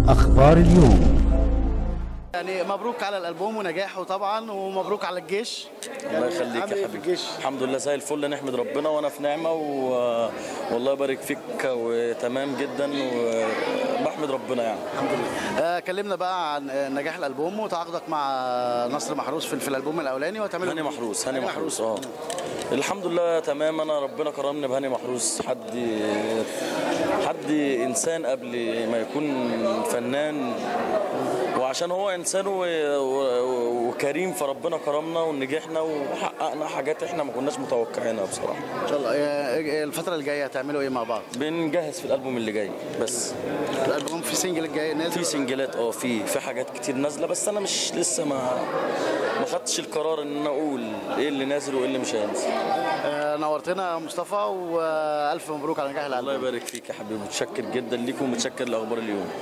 أخبار اليوم يعني مبروك على الالبوم ونجاحه طبعا ومبروك على الجيش الله يخليك عامل يا إيه في حبيبي الجيش؟ الحمد لله زي الفل نحمد ربنا وانا في نعمه و... والله يبارك فيك وتمام جدا وبحمد ربنا يعني الحمد لله آه كلمنا بقى عن آه، نجاح الالبوم وتعاقدك مع نصر محروس في, في الالبوم الاولاني وتعملوا هاني محروس هاني محروس اه الحمد لله تمام انا ربنا كرمني بهاني محروس حد حد انسان قبل ما يكون فنان وعشان هو انسان و... و... وكريم فربنا كرمنا ونجحنا وحققنا حاجات احنا ما كناش متوقعينها بصراحه ان شاء الله آه، الفتره الجايه هتعملوا ايه مع بعض بنجهز في الالبوم اللي جاي بس الالبوم في سنجل الجاي نازل في سنجلات اه في في حاجات كتير نازله بس انا مش لسه ما ما خدتش القرار ان انا اقول ايه اللي نازل وايه اللي مش هينزل آه نورتنا يا مصطفى والف مبروك على نجاح الله الالبوم يبارك فيك يا حبيبي متشكر جدا ليك ومتشكر لاخبار اليوم